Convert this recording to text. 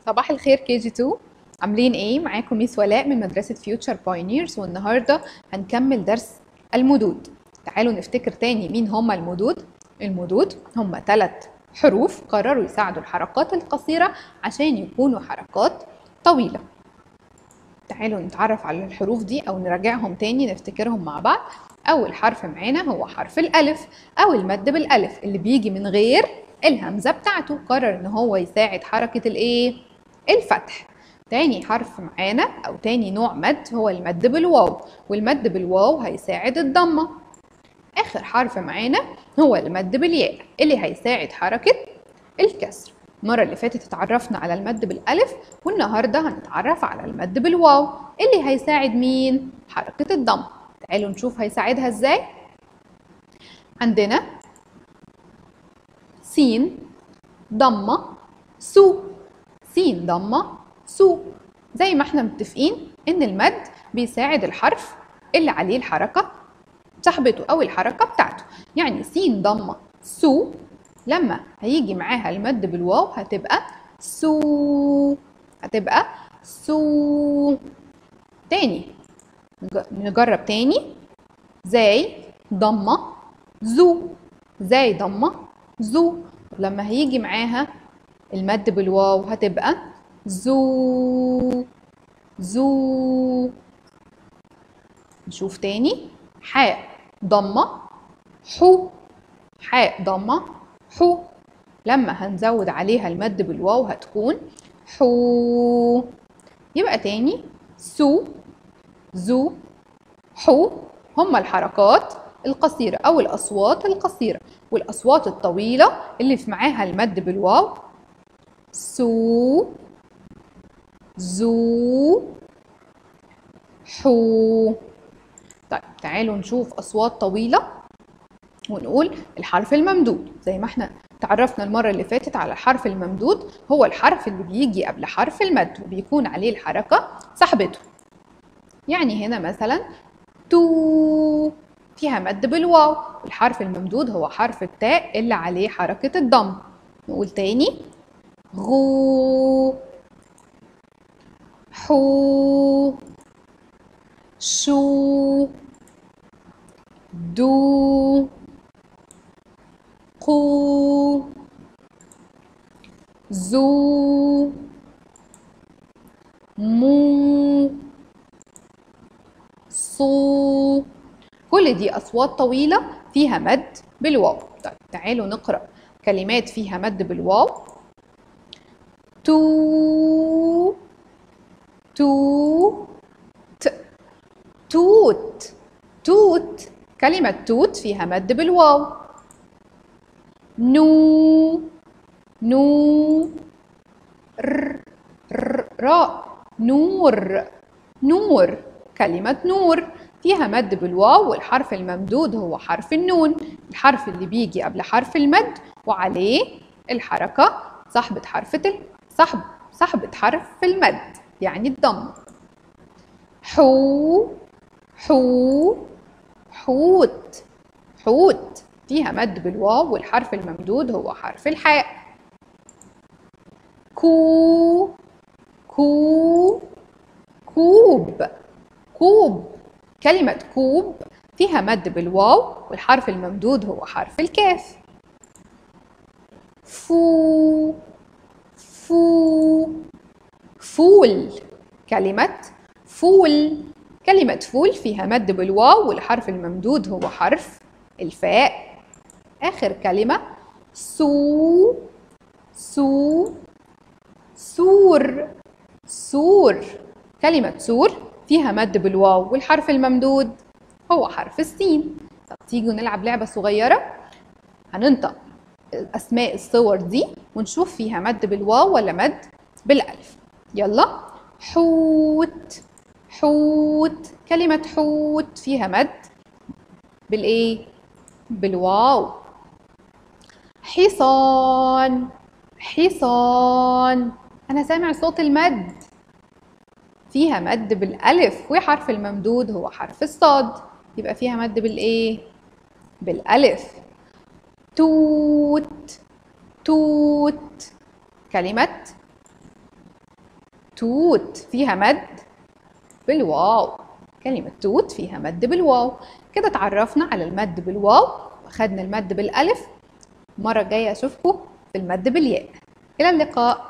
صباح الخير كي جي 2 عاملين ايه معاكم ميس ولاء من مدرسة فيوتشر بايونيرز والنهاردة هنكمل درس المدود تعالوا نفتكر تاني مين هما المدود المدود هما ثلاث حروف قرروا يساعدوا الحركات القصيرة عشان يكونوا حركات طويلة تعالوا نتعرف على الحروف دي او نراجعهم تاني نفتكرهم مع بعض اول حرف معانا هو حرف الالف او المد بالالف اللي بيجي من غير الهمزه بتاعته قرر ان هو يساعد حركه الايه الفتح تاني حرف معانا او تاني نوع مد هو المد بالواو والمد بالواو هيساعد الضمه اخر حرف معانا هو المد بالياء اللي هيساعد حركه الكسر المرة اللي فاتت اتعرفنا على المد بالألف والنهاردة هنتعرف على المد بالواو اللي هيساعد مين؟ حركة الضم تعالوا نشوف هيساعدها ازاي عندنا سين ضمة سو سين ضمة سو زي ما احنا متفقين ان المد بيساعد الحرف اللي عليه الحركة صاحبته او الحركة بتاعته يعني سين ضمة سو لما هيجي معاها المد بالواو هتبقى سو هتبقى سو تاني نجرب تاني زي ضمة زو زي ضمة زو لما هيجي معاها المد بالواو هتبقى زو زو نشوف تاني حاء ضمة حو حاء ضمة حو لما هنزود عليها المد بالواو هتكون حو يبقى تاني سو زو حو هما الحركات القصيرة أو الأصوات القصيرة والأصوات الطويلة اللي في معاها المد بالواو سو زو حو طيب تعالوا نشوف أصوات طويلة ونقول الحرف الممدود زي ما احنا تعرفنا المرة اللي فاتت على الحرف الممدود هو الحرف اللي بيجي قبل حرف المد وبيكون عليه الحركة صاحبته يعني هنا مثلا تو فيها مد بالواو الحرف الممدود هو حرف التاء اللي عليه حركة الضم نقول تاني غو حو شو دو قو زو مو صو كل دي أصوات طويلة فيها مد بالواو طيب تعالوا نقرأ كلمات فيها مد بالواو تو تو ت توت توت كلمة توت فيها مد بالواو نو نو ر ر راء نور نور كلمة نور فيها مد بالواو والحرف الممدود هو حرف النون الحرف اللي بيجي قبل حرف المد وعليه الحركة صاحبة حرف ال... صاحب صاحبة حرف المد يعني الضم حو حو حوت حوت فيها مد بالواو والحرف الممدود هو حرف الحاء كو كو كوب كوب كلمة كوب فيها مد بالواو والحرف الممدود هو حرف الكاف فو فو فول كلمة فول كلمة فول فيها مد بالواو والحرف الممدود هو حرف الفاء آخر كلمة سو سو سور سور كلمة سور فيها مد بالواو والحرف الممدود هو حرف السين طب تيجوا نلعب لعبة صغيرة هننطق أسماء الصور دي ونشوف فيها مد بالواو ولا مد بالألف يلا حوت حوت كلمة حوت فيها مد بالإيه؟ بالواو حصان حصان أنا سامع صوت المد فيها مد بالألف وحرف الممدود هو حرف الصاد يبقى فيها مد بالإيه؟ بالألف توت توت كلمة توت فيها مد بالواو كلمة توت فيها مد بالواو كده اتعرفنا على المد بالواو واخدنا المد بالألف المرة الجاية أشوفكم في المد بالياء إلى اللقاء